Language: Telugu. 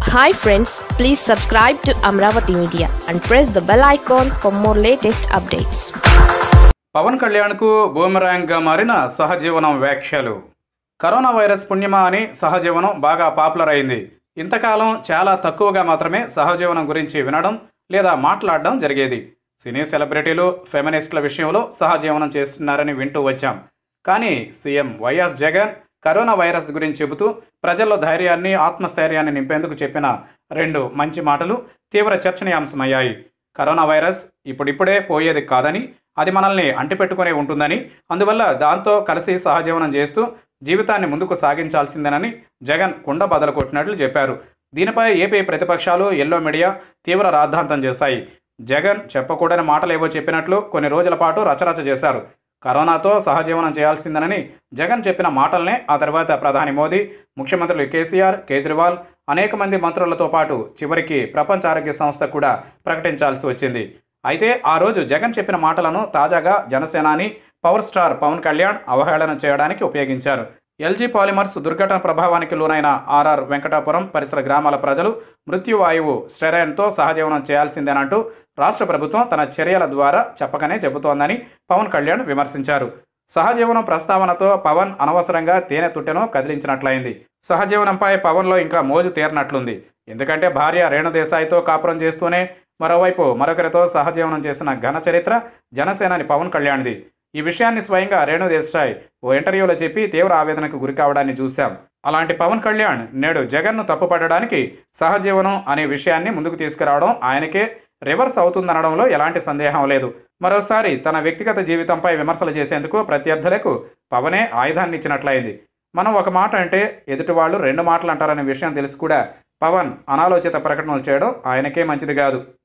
hi friends please subscribe to Amaravati media and press the bell icon for more latest updates Pawan కళ్యాణ్కు బూమరాంగ్గా మారిన సహజీవనం వ్యాఖ్యలు కరోనా వైరస్ పుణ్యమా అని సహజీవనం బాగా పాపులర్ అయింది ఇంతకాలం చాలా తక్కువగా మాత్రమే సహజీవనం గురించి వినడం లేదా మాట్లాడడం జరిగేది సినీ సెలబ్రిటీలు ఫెమినిస్టుల విషయంలో సహజీవనం చేస్తున్నారని వింటూ వచ్చాం కానీ CM YS Jagan corona virus గురించి చెబుతూ ప్రజల్లో ధైర్యాన్ని ఆత్మస్థైర్యాన్ని నింపేందుకు చెప్పిన రెండు మంచి మాటలు తీవ్ర చర్చనీయాంశమయ్యాయి కరోనా వైరస్ ఇప్పుడిప్పుడే పోయేది కాదని అది మనల్ని అంటిపెట్టుకునే ఉంటుందని అందువల్ల దాంతో కలిసి సహజీవనం చేస్తూ జీవితాన్ని ముందుకు సాగించాల్సిందేనని జగన్ కుండ బదలు కొట్టినట్లు చెప్పారు దీనిపై ఏపీ ప్రతిపక్షాలు ఎల్లో మీడియా తీవ్ర రాద్ధాంతం చేశాయి జగన్ చెప్పకూడని మాటలేవో చెప్పినట్లు కొన్ని రోజుల పాటు రచరచ చేశారు కరోనాతో సహజీవనం చేయాల్సిందేనని జగన్ చెప్పిన మాటలనే ఆ తర్వాత ప్రధాని మోదీ ముఖ్యమంత్రులు కేసీఆర్ కేజ్రీవాల్ అనేక మంది మంత్రులతో పాటు చివరికి ప్రపంచ ఆరోగ్య సంస్థ కూడా ప్రకటించాల్సి వచ్చింది అయితే ఆ రోజు జగన్ చెప్పిన మాటలను తాజాగా జనసేనాని పవర్ స్టార్ పవన్ కళ్యాణ్ అవహేళన చేయడానికి ఉపయోగించారు ఎల్జీ పాలిమర్స్ దుర్ఘటన ప్రభావానికి లోనైన ఆర్ఆర్ వెంకటాపురం పరిసర గ్రామాల ప్రజలు మృత్యువాయువు స్టెరైన్తో సహజీవనం చేయాల్సిందేనంటూ రాష్ట్ర ప్రభుత్వం తన చర్యల ద్వారా చెప్పకనే చెబుతోందని పవన్ కళ్యాణ్ విమర్శించారు సహజీవనం ప్రస్తావనతో పవన్ అనవసరంగా తేనె తుట్టెను కదిలించినట్లయింది సహజీవనంపై పవన్లో ఇంకా మోజు తీరనట్లుంది ఎందుకంటే భార్య రేణుదేశాయితో కాపురం చేస్తూనే మరోవైపు మరొకరితో సహజీవనం చేసిన ఘన చరిత్ర జనసేనాని పవన్ కళ్యాణ్ది ఈ విషయాన్ని స్వయంగా రేణు దేశాయ్ ఓ ఇంటర్వ్యూలో చెప్పి తీవ్ర ఆవేదనకు గురి కావడాన్ని చూశాం అలాంటి పవన్ కళ్యాణ్ నేడు జగన్ను తప్పుపట్టడానికి సహజీవనం అనే విషయాన్ని ముందుకు తీసుకురావడం ఆయనకే రివర్స్ అవుతుందనడంలో ఎలాంటి సందేహం లేదు మరోసారి తన వ్యక్తిగత జీవితంపై విమర్శలు చేసేందుకు ప్రత్యర్థులకు పవనే ఆయుధాన్ని ఇచ్చినట్లయింది మనం ఒక మాట అంటే ఎదుటివాళ్ళు రెండు మాటలు అంటారనే విషయం తెలిసి కూడా పవన్ అనాలోచిత ప్రకటనలు చేయడం ఆయనకే మంచిది కాదు